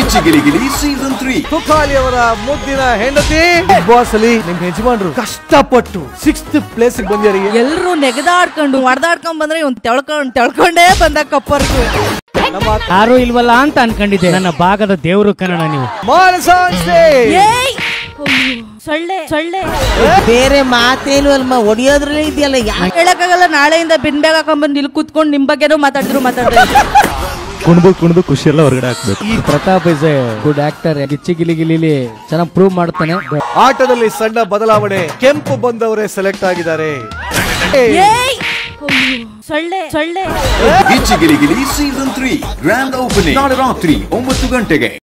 ಗಿಲಿಗಿಲಿ season three Tukali ಅವರ ಮುದ್ದಿನ ಹೆಂಡತಿ ಬಿಗ್ ಬಾಸ್ ಅಲ್ಲಿ ನಿಮ್ ಯಜಮಾನ್ರು ಕಷ್ಟಪಟ್ಟು ಸಿಕ್ಸ್ತ್ ಪ್ಲೇಸ್ ಬಂದ್ಯಾರಿ ಎಲ್ರು ನೆಗದಾಡ್ಕೊಂಡು ಹೊಡೆದಾಡ್ಕೊಂಡ್ ಬಂದ್ರೆ ಇವ್ನ್ ತೆಳ್ಕೊಂಡ್ ತೆಳ್ಕೊಂಡೇ ಬಂದ ಕಪ್ಪರ್ಗು ನಮ್ಮ ಯಾರು ಇಲ್ವಲ್ಲ ಅಂತ ಅನ್ಕೊಂಡಿದ್ದೆ ನನ್ನ ಭಾಗದ ದೇವ್ರು ಕನ್ನಡ ನೀವು ಮಾನಸಾಂಸೆ ಏಯ್ ಅಯ್ಯೋ, ಸೊಳ್ಳೆ ಸೊಳ್ಳೆ ಬೇರೆ ಮಾತೇನು ಅಲ್ಮ ಹೊಡಿಯೋದ್ರಲ್ಲೇ ಇದೆಯಲ್ಲ ಯಾಕೆ ಹೇಳಕ್ಕಾಗಲ್ಲ ನಾಳೆಯಿಂದ ಬಿನ್ ಬ್ಯಾಗ್ ಹಾಕೊಂಡ್ಬಂದು ಇಲ್ಲಿ ಕೂತ್ಕೊಂಡು ನಿಮ್ ಬಗ್ಗೆನೂ ಮಾತಾಡಿದ್ರು ಮಾತಾಡಿದ್ರು ಕುಣಿದು ಕುಣಿದು ಖುಷಿ ಎಲ್ಲ ಹೊರಗಡೆ ಹಾಕ್ಬೇಕು ಈ Pratap is a good actor Gicchi Gili Gilili ಚೆನ್ನಾಗಿ ಪ್ರೂವ್ ಮಾಡ್ತಾನೆ ಆಟದಲ್ಲಿ ಸಣ್ಣ ಬದಲಾವಣೆ ಕೆಂಪು ಬಂದವರೇ ಸೆಲೆಕ್ಟ್ ಆಗಿದ್ದಾರೆ ಏಯ್ ಅಯ್ಯೋ, ಸೊಳ್ಳೆ ಸೊಳ್ಳೆ Gicchi Giligili season three grand opening ನಾಳೆ ರಾತ್ರಿ ಒಂಬತ್ತು ಗಂಟೆಗೆ